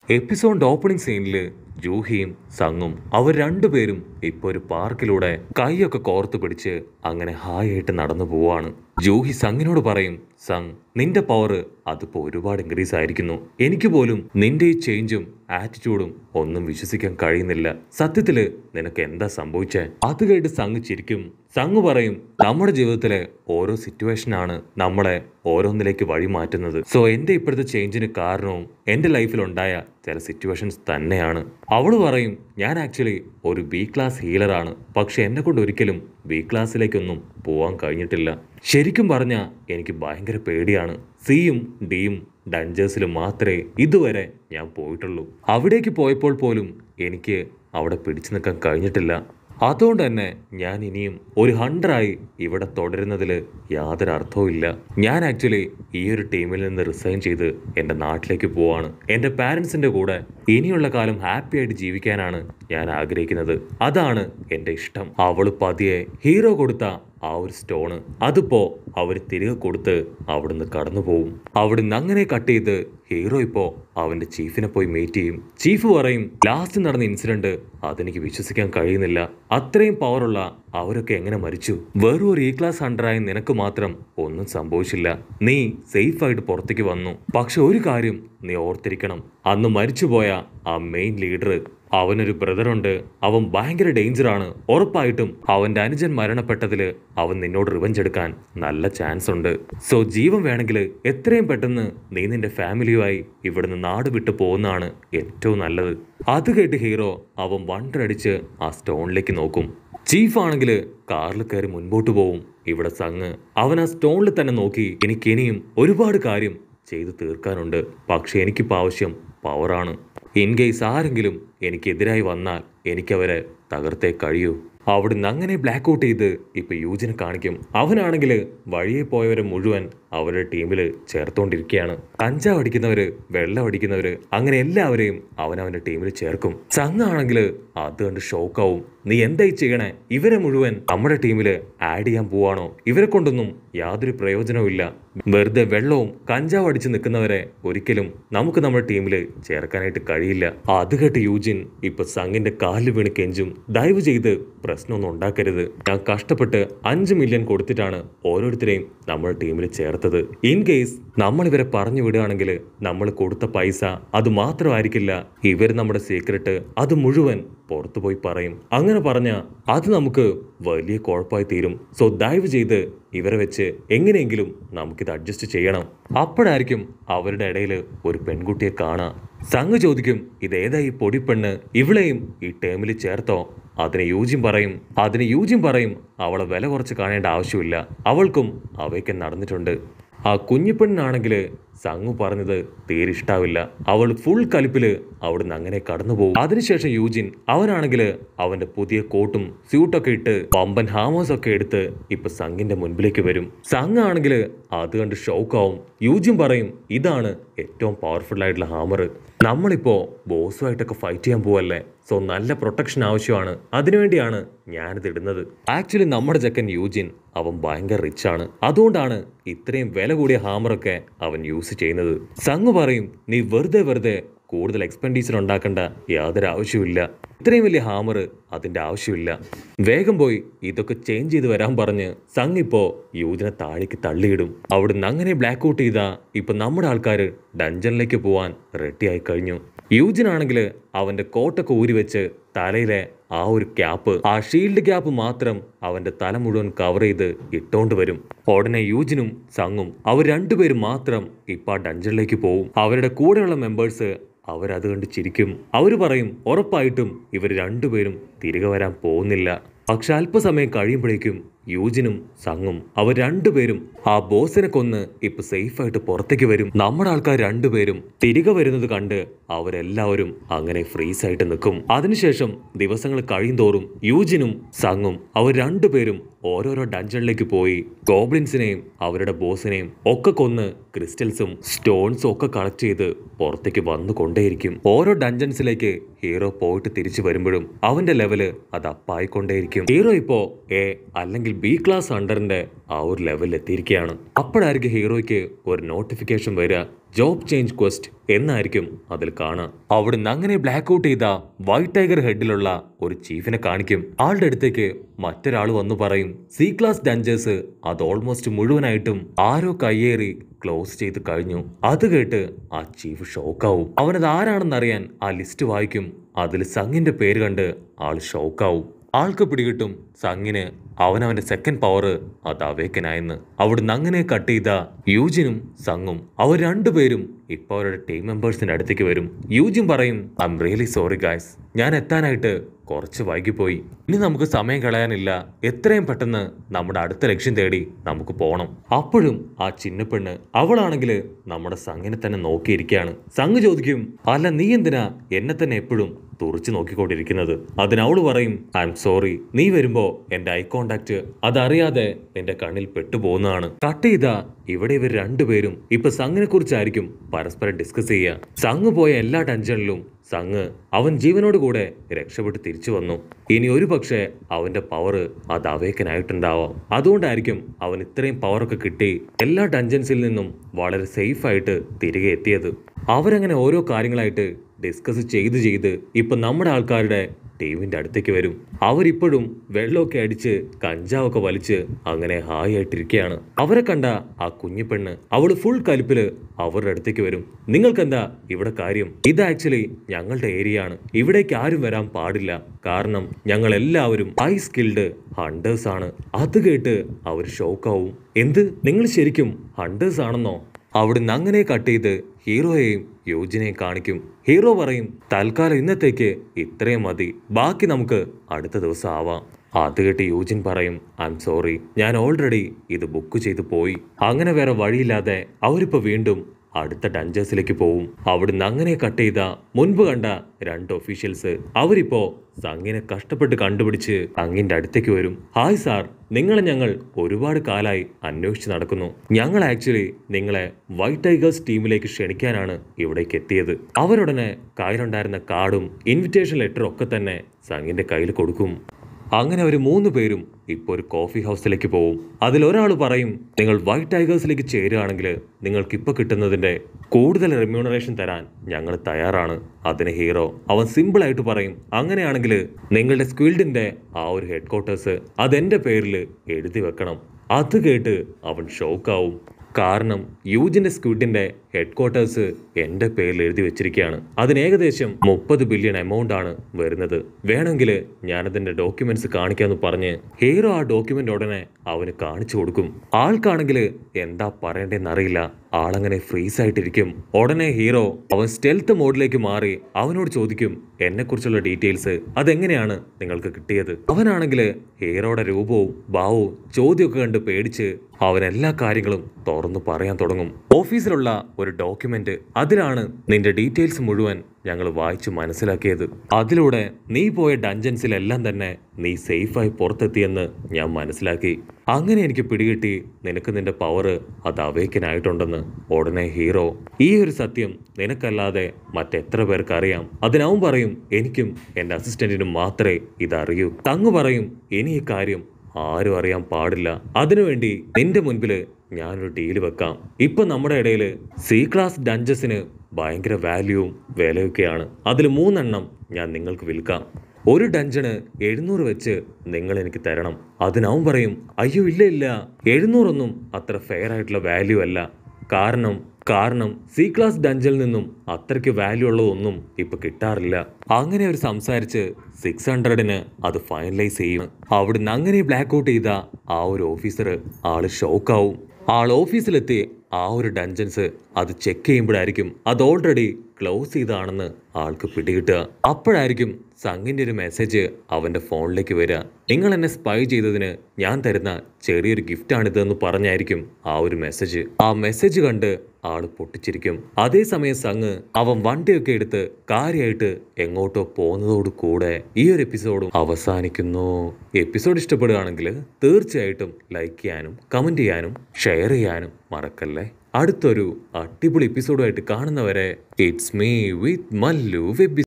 episode opening സീനിൽ ജൂഹിയും സങ്ങും അവർ രണ്ടുപേരും ഇപ്പൊ ഒരു പാർക്കിലൂടെ കൈയൊക്കെ കോർത്ത് പിടിച്ച് അങ്ങനെ ഹായ് ആയിട്ട് നടന്നു പോവാണ് ജൂഹി സങ്ങിനോട് പറയും സങ് നിന്റെ പവർ അതിപ്പോ ഒരുപാട് ഇൻക്രീസ് ആയിരിക്കുന്നു എനിക്ക് പോലും നിന്റെ ഈ ചേഞ്ചും ആറ്റിറ്റ്യൂഡും ഒന്നും വിശ്വസിക്കാൻ കഴിയുന്നില്ല സത്യത്തില് നിനക്ക് എന്താ സംഭവിച്ചേ അത് കേട്ട് സങ് ചിരിക്കും സങ് പറയും നമ്മുടെ ജീവിതത്തിലെ ഓരോ സിറ്റുവേഷനാണ് നമ്മളെ ഓരോന്നിലേക്ക് വഴി മാറ്റുന്നത് സോ എന്റെ ഇപ്പോഴത്തെ ചേഞ്ചിന് കാരണവും എന്റെ ലൈഫിൽ ഉണ്ടായ ചില സിറ്റുവേഷൻസ് തന്നെയാണ് അവള് പറയും ഞാൻ ആക്ച്വലി ഒരു ബി ക്ലാസ് ഹീലറാണ് പക്ഷെ എന്നെ കൊണ്ട് ഒരിക്കലും ബി ക്ലാസ്സിലേക്കൊന്നും പോവാൻ കഴിഞ്ഞിട്ടില്ല ശരിക്കും പറഞ്ഞ എനിക്ക് ഭയങ്കര പേടിയാണ് സിയും ഡിയും ഡഞ്ചേഴ്സിലും മാത്രമേ ഇതുവരെ ഞാൻ പോയിട്ടുള്ളൂ അവിടേക്ക് പോയപ്പോൾ പോലും എനിക്ക് അവിടെ പിടിച്ചു നിൽക്കാൻ കഴിഞ്ഞിട്ടില്ല അതുകൊണ്ട് തന്നെ ഞാൻ ഇനിയും ഒരു ഹണ്ടറായി ഇവിടെ തുടരുന്നതിൽ യാതൊരു അർത്ഥവും ഇല്ല ഞാൻ ആക്ച്വലി ഈ ഒരു ടീമിൽ നിന്ന് റിസൈൻ ചെയ്ത് എൻ്റെ നാട്ടിലേക്ക് പോവാണ് എൻ്റെ പാരൻസിൻ്റെ കൂടെ ഇനിയുള്ള കാലം ഹാപ്പി ആയിട്ട് ജീവിക്കാനാണ് ഞാൻ ആഗ്രഹിക്കുന്നത് അതാണ് എൻ്റെ ഇഷ്ടം അവൾ പതിയെ ഹീറോ കൊടുത്ത ആ ഒരു സ്റ്റോണ് അതിപ്പോ അവർ തിരികെ കൊടുത്ത് അവിടുന്ന് കടന്നു പോവും അവിടുന്ന് അങ്ങനെ കട്ട് ചെയ്ത് ഹീറോ ഇപ്പോ അവന്റെ ചീഫിനെ പോയി മീറ്റ് ചെയ്യും ചീഫ് പറയും ലാസ്റ്റ് നടന്ന ഇൻസിഡന്റ് അതെനിക്ക് വിശ്വസിക്കാൻ കഴിയുന്നില്ല അത്രയും പവറുള്ള അവരൊക്കെ എങ്ങനെ മരിച്ചു വെറും ഒരു ഇ ക്ലാസ് ഹണ്ടറായ നിനക്ക് മാത്രം ഒന്നും സംഭവിച്ചില്ല നീ സേഫ് ആയിട്ട് പുറത്തേക്ക് വന്നു പക്ഷെ ഒരു കാര്യം നീ ഓർത്തിരിക്കണം അന്ന് മരിച്ചുപോയ ആ മെയിൻ ലീഡർ അവനൊരു ബ്രദറുണ്ട് അവൻ ഭയങ്കര ഡേഞ്ചറാണ് ഉറപ്പായിട്ടും അവന്റെ അനുജൻ മരണപ്പെട്ടതില് അവൻ നിന്നോട് റിവഞ്ച് എടുക്കാൻ നല്ല ചാൻസ് ഉണ്ട് സോ ജീവൻ വേണമെങ്കിൽ എത്രയും പെട്ടെന്ന് നീ നിന്റെ ഫാമിലിയുമായി ഇവിടുന്ന് നാട് വിട്ടു പോകുന്നതാണ് ഏറ്റവും നല്ലത് അത് കേട്ട് ഹീറോ അവൻ വണ്ടടിച്ച് ആ സ്റ്റോണിലേക്ക് നോക്കും ചീഫ് ആണെങ്കിൽ കാറിൽ കയറി മുൻപോട്ട് പോവും ഇവിടെ സങ് അവൻ ആ സ്റ്റോണിൽ തന്നെ നോക്കി എനിക്ക് ഇനിയും ഒരുപാട് കാര്യം ചെയ്തു തീർക്കാനുണ്ട് പക്ഷെ എനിക്കിപ്പോൾ ആവശ്യം പവറാണ് ഇൻ കേസ് ആരെങ്കിലും എനിക്കെതിരായി വന്നാൽ എനിക്കവരെ തകർത്തേ കഴിയൂ അവിടുന്ന് അങ്ങനെ ബ്ലാക്ക് ഔട്ട് ചെയ്ത് ഇപ്പൊ യൂജിനെ കാണിക്കും അവനാണെങ്കിൽ വഴിയെ പോയവരെ മുഴുവൻ അവരുടെ ടീമിൽ ചേർത്തോണ്ടിരിക്കുകയാണ് കഞ്ചാവ് അടിക്കുന്നവര് വെള്ളം അടിക്കുന്നവര് അങ്ങനെ എല്ലാവരെയും അവൻ അവന്റെ ടീമിൽ ചേർക്കും ചങ്ങാണെങ്കിൽ അത് കണ്ട് ഷോക്കാവും നീ എന്തായി ചെയ്യണേ ഇവരെ മുഴുവൻ നമ്മുടെ ടീമിൽ ആഡ് ചെയ്യാൻ പോവാണോ ഇവരെ കൊണ്ടൊന്നും യാതൊരു പ്രയോജനവും ഇല്ല വെറുതെ വെള്ളവും കഞ്ചാവ് അടിച്ച് നിൽക്കുന്നവരെ ഒരിക്കലും നമുക്ക് നമ്മുടെ ടീമിൽ ചേർക്കാനായിട്ട് കഴിയില്ല അത് കേട്ട് യൂജിൻ ഇപ്പൊ സംഗിന്റെ കാലിൽ വീണ് കെഞ്ചും ദയവ് ചെയ്ത് പ്രശ്നമൊന്നും ഉണ്ടാക്കരുത് ഞാൻ കഷ്ടപ്പെട്ട് അഞ്ച് മില്യൺ കൊടുത്തിട്ടാണ് ഓരോരുത്തരെയും നമ്മുടെ ടീമിൽ ചേർത്തത് ഇൻ കേസ് നമ്മൾ ഇവരെ പറഞ്ഞു വിടുകയാണെങ്കിൽ നമ്മൾ കൊടുത്ത പൈസ അത് മാത്രമായിരിക്കില്ല ഇവർ നമ്മുടെ സീക്രട്ട് അത് മുഴുവൻ പുറത്തു പോയി പറയും അങ്ങനെ പറഞ്ഞ അത് നമുക്ക് വലിയ കുഴപ്പമായി തീരും സോ ദയവ് ചെയ്ത് ഇവരെ വെച്ച് എങ്ങനെയെങ്കിലും നമുക്കിത് അഡ്ജസ്റ്റ് ചെയ്യണം അപ്പോഴായിരിക്കും അവരുടെ ഇടയിൽ ഒരു പെൺകുട്ടിയെ കാണാം സംഘ് ചോദിക്കും ഇതേതാ ഈ പൊടിപ്പെണ്ണ് ഇവളെയും ഈ ടേമിൽ ചേർത്തോ അതിന് യൂജിൻ പറയും അതിന് യൂജിൻ പറയും അവളെ വില കുറച്ച് കാണേണ്ട ആവശ്യമില്ല അവൾക്കും അവയ്ക്ക് നടന്നിട്ടുണ്ട് ആ കുഞ്ഞിപ്പെണ്ണാണെങ്കിൽ സംഗു പറഞ്ഞത് തീരെ ഇഷ്ടാവില്ല അവൾ ഫുൾ കലിപ്പില് അവിടുന്ന് അങ്ങനെ കടന്നു പോകും അതിനുശേഷം യൂജിൻ അവനാണെങ്കിൽ അവന്റെ പുതിയ കോട്ടും സ്യൂട്ടൊക്കെ ഇട്ട് പമ്പൻ ഹാമേഴ്സ് ഒക്കെ എടുത്ത് ഇപ്പൊ സംഗിന്റെ മുൻപിലേക്ക് വരും സംഘ് ആണെങ്കിൽ അത് കണ്ട് ഷോക്കാവും യൂജിൻ പറയും ഇതാണ് ഏറ്റവും പവർഫുൾ ആയിട്ടുള്ള ഹാമർ നമ്മളിപ്പോ ബോസുമായിട്ടൊക്കെ ഫൈറ്റ് ചെയ്യാൻ പോവല്ലേ സോ നല്ല പ്രൊട്ടക്ഷൻ ആവശ്യമാണ് അതിനുവേണ്ടിയാണ് ഞാനിത് ഇടുന്നത് ആക്ച്വലി നമ്മുടെ ചെക്കൻ യൂജിൻ അവൻ ഭയങ്കര റിച്ച് ആണ് അതുകൊണ്ടാണ് ഇത്രയും വില കൂടിയ ഹാമറൊക്കെ അവൻ യൂസ് ചെയ്യുന്നത് സംഘ് പറയും നീ വെറുതെ വെറുതെ കൂടുതൽ എക്സ്പെൻഡിച്ചർ ഉണ്ടാക്കേണ്ട യാതൊരു ആവശ്യമില്ല ഇത്രയും വലിയ ഹാമർ അതിന്റെ ആവശ്യമില്ല വേഗം പോയി ഇതൊക്കെ ചേഞ്ച് ചെയ്ത് വരാൻ പറഞ്ഞ് സംഘ് ഇപ്പോ യൂജിനെ താഴേക്ക് തള്ളിയിടും അവിടുന്ന് അങ്ങനെ ബ്ലാക്ക് ഔട്ട് ചെയ്താ ഇപ്പൊ നമ്മുടെ ആൾക്കാർ ഡഞ്ചനിലേക്ക് പോവാൻ റെഡി ആയി കഴിഞ്ഞു യൂജിനാണെങ്കിൽ അവന്റെ കോട്ടൊക്കെ ഊരി വെച്ച് തലയിലെ ആ ഒരു ക്യാപ്പ് ആ ഷീൽഡ് ക്യാപ്പ് മാത്രം അവന്റെ തല മുഴുവൻ കവർ ചെയ്ത് ഇട്ടോണ്ട് വരും ഉടനെ യൂജിനും സംഘും അവർ രണ്ടുപേരും മാത്രം ഇപ്പൊ ആ ഡഞ്ചനിലേക്ക് പോവും അവരുടെ കൂടെയുള്ള മെമ്പേഴ്സ് അവരത് കണ്ട് ചിരിക്കും അവർ പറയും ഉറപ്പായിട്ടും ഇവർ രണ്ടുപേരും തിരികെ വരാൻ പോകുന്നില്ല പക്ഷെ അല്പസമയം കഴിയുമ്പോഴേക്കും യൂജിനും സംഘും അവർ രണ്ടുപേരും ആ ബോസിനെ കൊന്ന് ഇപ്പൊ സേഫ് ആയിട്ട് പുറത്തേക്ക് വരും നമ്മുടെ ആൾക്കാർ രണ്ടുപേരും തിരികെ വരുന്നത് കണ്ട് അവരെല്ലാവരും അങ്ങനെ ഫ്രീസ് ആയിട്ട് നിൽക്കും അതിനുശേഷം ദിവസങ്ങൾ കഴിയും തോറും യൂജിനും സംഘും അവർ രണ്ടുപേരും ഓരോരോ ഡഞ്ചണിലേക്ക് പോയി ഗോബ്ലിൻസിനെയും അവരുടെ ബോസിനെയും ഒക്കെ കൊന്ന് ക്രിസ്റ്റൽസും സ്റ്റോൺസും ഒക്കെ കളക്ട് ചെയ്ത് പുറത്തേക്ക് വന്നു കൊണ്ടേയിരിക്കും ഓരോ ഡഞ്ചൻസിലേക്ക് ഹീറോ പോയിട്ട് തിരിച്ചു വരുമ്പോഴും അവന്റെ ലെവല് അത് അപ്പായിക്കൊണ്ടേയിരിക്കും ഹീറോ ഇപ്പോ എ അല്ലെങ്കിൽ ബി ക്ലാസ് അണ്ടറിന്റെ ആ ഒരു ലെവലിൽ എത്തിയിരിക്കുകയാണ് അപ്പോഴായിരിക്കും ഹീറോയ്ക്ക് ഒരു നോട്ടിഫിക്കേഷൻ വരിക ജോബ് ചേഞ്ച് ക്വസ്റ്റ് എന്നായിരിക്കും അതിൽ കാണാം അവിടുന്ന് അങ്ങനെ ബ്ലാക്ക് ഔട്ട് ചെയ്ത വൈറ്റ് ടൈഗർ ഹെഡിലുള്ള ഒരു ചീഫിനെ കാണിക്കും ആളുടെ അടുത്തേക്ക് മറ്റൊരാൾ വന്നു പറയും സി ക്ലാസ് ഡഞ്ചേഴ്സ് അത് ഓൾമോസ്റ്റ് മുഴുവനായിട്ടും ആരോ കയ്യേറി ക്ലോസ് ചെയ്ത് കഴിഞ്ഞു അത് കേട്ട് ആ ചീഫ് ഷോക്കാവും അവനത് ആരാണെന്നറിയാൻ ആ ലിസ്റ്റ് വായിക്കും അതിൽ സംഗിന്റെ പേര് കണ്ട് ആൾ ഷോക്കാവും ആൾക്ക് പിടികിട്ടും സംഗിന് അവനവന്റെ സെക്കൻഡ് പവർ അത് അവേക്കനായെന്ന് അവിടുന്ന് അങ്ങനെ കട്ട് ചെയ്ത യൂജിനും സംഗും അവർ രണ്ടുപേരും ഇപ്പൊ അവരുടെ ടീം മെമ്പേഴ്സിന്റെ അടുത്തേക്ക് വരും യൂജിൻ പറയും I'm really sorry guys ഞാൻ എത്താനായിട്ട് കുറച്ച് വൈകിപ്പോയി ഇനി നമുക്ക് സമയം കളയാനില്ല എത്രയും പെട്ടെന്ന് നമ്മുടെ അടുത്ത ലക്ഷ്യം തേടി നമുക്ക് പോകണം അപ്പോഴും ആ ചിന്നപ്പെണ്ണ് അവളാണെങ്കിൽ നമ്മുടെ സംഗിനെ തന്നെ നോക്കിയിരിക്കുകയാണ് സംഗ് ചോദിക്കും അല്ല നീ എന്തിനാ എന്നെ തന്നെ എപ്പോഴും തുറച്ചു നോക്കിക്കൊണ്ടിരിക്കുന്നത് അതിന് അവള് പറയും ഐ എം സോറി നീ വരുമ്പോ എന്റെ ഐ കോണ്ടാക്ട് അതറിയാതെ എന്റെ കണ്ണിൽ പെട്ടുപോകുന്നതാണ് കട്ട് ചെയ്ത ഇവിടെ ഇവർ രണ്ടുപേരും ഇപ്പൊ സംഗിനെ കുറിച്ചായിരിക്കും പരസ്പരം ഡിസ്കസ് ചെയ്യുക സംഗ് പോയ എല്ലാ ടെൻഷനിലും സംഗ് അവൻ ജീവനോട് കൂടെ രക്ഷപ്പെട്ട് തിരിച്ചു വന്നു ഇനി ഒരു പക്ഷേ അവന്റെ പവർ അത് അവേക്കനായിട്ടുണ്ടാവാം അതുകൊണ്ടായിരിക്കും അവൻ ഇത്രയും പവറൊക്കെ കിട്ടി എല്ലാ ഡഞ്ചൻസിൽ നിന്നും വളരെ സേഫ് ആയിട്ട് തിരികെ എത്തിയത് അവരങ്ങനെ ഓരോ കാര്യങ്ങളായിട്ട് ഡിസ്കസ് ചെയ്ത് ചെയ്ത് ഇപ്പൊ നമ്മുടെ ആൾക്കാരുടെ ടീമിന്റെ അടുത്തേക്ക് വരും അവരിപ്പോഴും വെള്ളമൊക്കെ അടിച്ച് കഞ്ചാവൊക്കെ വലിച്ച് അങ്ങനെ ഹായ് ആയിട്ടിരിക്കുകയാണ് അവരെ കണ്ട ആ കുഞ്ഞു പെണ്ണ് അവള് ഫുൾ കലിപ്പില് അവരുടെ അടുത്തേക്ക് വരും നിങ്ങൾക്കെന്താ ഇവിടെ കാര്യം ഇത് ആക്ച്വലി ഞങ്ങളുടെ ഏരിയ ആണ് ഇവിടേക്ക് ആരും വരാൻ പാടില്ല കാരണം ഞങ്ങൾ എല്ലാവരും ഹൈ സ്കിൽഡ് ഹണ്ടേഴ്സ് ആണ് അത് കേട്ട് അവർ ഷോക്കാവും എന്ത് നിങ്ങൾ ശരിക്കും ഹണ്ടേഴ്സ് ആണെന്നോ അവിടുന്ന് അങ്ങനെ കട്ട് ചെയ്ത് ഹീറോയെയും യോജിനെയും കാണിക്കും ഹീറോ പറയും തൽക്കാലം ഇന്നത്തേക്ക് ഇത്രയും മതി ബാക്കി നമുക്ക് അടുത്ത ദിവസം ആവാം അത് കേട്ട് യൂജിൻ പറയും ഐ എം സോറി ഞാൻ ഓൾറെഡി ഇത് ബുക്ക് ചെയ്ത് പോയി അങ്ങനെ വേറെ വഴിയില്ലാതെ അവരിപ്പോ വീണ്ടും അടുത്ത ഡഞ്ചേഴ്സിലേക്ക് പോവും അവിടുന്ന് അങ്ങനെ കട്ട് ചെയ്ത മുൻപ് കണ്ട രണ്ട് ഒഫീഷ്യൽസ് അവരിപ്പോ സംഗിനെ കഷ്ടപ്പെട്ട് കണ്ടുപിടിച്ച് അങ്ങിന്റെ അടുത്തേക്ക് വരും ഹായ് സാർ നിങ്ങളെ ഞങ്ങൾ ഒരുപാട് കാലായി അന്വേഷിച്ച് നടക്കുന്നു ഞങ്ങൾ ആക്ച്വലി നിങ്ങളെ വൈറ്റ് ടൈഗേഴ്സ് ടീമിലേക്ക് ക്ഷണിക്കാനാണ് ഇവിടേക്ക് എത്തിയത് അവരുടനെ കയ്യിലുണ്ടായിരുന്ന കാർഡും ഇൻവിറ്റേഷൻ ലെറ്ററും ഒക്കെ തന്നെ സംഗിന്റെ കയ്യിൽ കൊടുക്കും അങ്ങനെ അവർ മൂന്ന് പേരും ഇപ്പോൾ ഒരു കോഫി ഹൗസിലേക്ക് പോവും അതിലൊരാൾ പറയും നിങ്ങൾ വൈറ്റ് ടൈഗേഴ്സിലേക്ക് ചേരുകയാണെങ്കിൽ നിങ്ങൾക്ക് ഇപ്പോൾ കിട്ടുന്നതിൻ്റെ കൂടുതൽ റെമ്യൂണറേഷൻ തരാൻ ഞങ്ങൾ തയ്യാറാണ് അതിന് ഹീറോ അവൻ സിമ്പിളായിട്ട് പറയും അങ്ങനെയാണെങ്കിൽ നിങ്ങളുടെ സ്ക്വിൽഡിൻ്റെ ആ ഒരു ഹെഡ് ക്വാർട്ടേഴ്സ് അതെൻ്റെ പേരിൽ എഴുതി വെക്കണം അത് കേട്ട് അവൻ ഷോക്കാവും കാരണം യൂജിന്റെ സ്ക്വിഡിന്റെ ഹെഡ് ക്വാർട്ടേഴ്സ് എന്റെ പേരിൽ എഴുതി വെച്ചിരിക്കുകയാണ് അതിന് ഏകദേശം മുപ്പത് ബില്യൺ എമൗണ്ട് ആണ് വരുന്നത് വേണമെങ്കിൽ ഞാനതിന്റെ ഡോക്യുമെന്റ്സ് കാണിക്കാന്ന് പറഞ്ഞ് ഹീറോ ആ ഡോക്യുമെന്റ് ഉടനെ അവന് കാണിച്ചു കൊടുക്കും ആൾക്കാണെങ്കിൽ എന്താ പറയണ്ടേന്ന് അറിയില്ല ആളങ്ങനെ ഫ്രീസ് ആയിട്ടിരിക്കും ഉടനെ ഹീറോ അവൻ സ്റ്റെൽത്ത് മോഡിലേക്ക് മാറി അവനോട് ചോദിക്കും എന്നെ കുറിച്ചുള്ള ഡീറ്റെയിൽസ് അതെങ്ങനെയാണ് നിങ്ങൾക്ക് കിട്ടിയത് അവനാണെങ്കിൽ ഹീറോയുടെ രൂപവും ഭാവവും ചോദ്യമൊക്കെ കണ്ട് പേടിച്ച് അവൻ എല്ലാ കാര്യങ്ങളും തുറന്നു പറയാൻ തുടങ്ങും ഓഫീസിലുള്ള ഒരു ഡോക്യുമെന്റ് അതിലാണ് നിന്റെ ഡീറ്റെയിൽസ് മുഴുവൻ ഞങ്ങൾ വായിച്ചു മനസ്സിലാക്കിയത് അതിലൂടെ നീ പോയ ഡഞ്ചൻസിലെല്ലാം തന്നെ നീ സേഫായി പുറത്തെത്തിയെന്ന് ഞാൻ മനസ്സിലാക്കി അങ്ങനെ എനിക്ക് പിടികിട്ടി നിനക്ക് നിന്റെ പവർ അത് അവേക്കനായിട്ടുണ്ടെന്ന് ഉടനെ ഹീറോ ഈ ഒരു സത്യം നിനക്കല്ലാതെ മറ്റെത്ര പേർക്ക് അറിയാം അതിനവൻ പറയും എനിക്കും എൻ്റെ അസിസ്റ്റന്റിനും മാത്രമേ ഇതറിയൂ തങ്ങു പറയും ഇനി ഈ കാര്യം ആരും അറിയാൻ പാടില്ല അതിനുവേണ്ടി നിന്റെ മുൻപില് ഞാനൊരു ഡീല് വെക്കാം ഇപ്പൊ നമ്മുടെ ഇടയിൽ സി ക്ലാസ് ഡഞ്ചസിന് ഭയങ്കര വാല്യൂവും വിലയൊക്കെയാണ് അതിൽ മൂന്നെണ്ണം ഞാൻ നിങ്ങൾക്ക് വിൽക്കാം ഒരു ഡഞ്ചണ് എഴുന്നൂറ് വെച്ച് നിങ്ങൾ എനിക്ക് തരണം അതിനവൻ പറയും അയ്യോ ഇല്ല ഇല്ല എഴുന്നൂറൊന്നും അത്ര ഫെയർ ആയിട്ടുള്ള വാല്യൂ അല്ല കാരണം കാരണം സി ക്ലാസ് ഡഞ്ചിൽ നിന്നും അത്രയ്ക്ക് വാല്യൂ ഉള്ളതൊന്നും ഇപ്പൊ കിട്ടാറില്ല അങ്ങനെ അവർ സംസാരിച്ച് സിക്സ് ഹൺഡ്രഡിന് അത് ഫൈനലൈസ് ചെയ്യും അവിടുന്ന് അങ്ങനെ ബ്ലാക്ക് ഔട്ട് ചെയ്ത ആ ഒരു ഓഫീസർ ആള് ഷോക്കാവും ആൾ ഓഫീസിലെത്തി ആ ഒരു ഡഞ്ചൻസ് അത് ചെക്ക് ചെയ്യുമ്പോഴായിരിക്കും അത് ഓൾറെഡി ക്ലോസ് ചെയ്താണെന്ന് ആൾക്ക് പിടികിട്ടുക അപ്പോഴായിരിക്കും സംഗിന്റെ ഒരു മെസ്സേജ് അവന്റെ ഫോണിലേക്ക് വരിക നിങ്ങൾ എന്നെ സ്പൈ ചെയ്തതിന് ഞാൻ തരുന്ന ചെറിയൊരു ഗിഫ്റ്റാണിത് എന്ന് പറഞ്ഞായിരിക്കും ആ ഒരു മെസ്സേജ് ആ മെസ്സേജ് കണ്ട് ആള് പൊട്ടിച്ചിരിക്കും അതേസമയം സംഗ് അവൻ വണ്ടിയൊക്കെ എടുത്ത് കാര്യമായിട്ട് എങ്ങോട്ടോ പോകുന്നതോട് കൂടെ ഈ ഒരു എപ്പിസോഡും അവസാനിക്കുന്നു എപ്പിസോഡ് ഇഷ്ടപ്പെടുകയാണെങ്കിൽ തീർച്ചയായിട്ടും ലൈക്ക് ചെയ്യാനും കമന്റ് ചെയ്യാനും ഷെയർ ചെയ്യാനും മറക്കല്ലേ അടുത്തൊരു അടിപൊളി എപ്പിസോഡുമായിട്ട് കാണുന്നവരെ it's me with Mallu web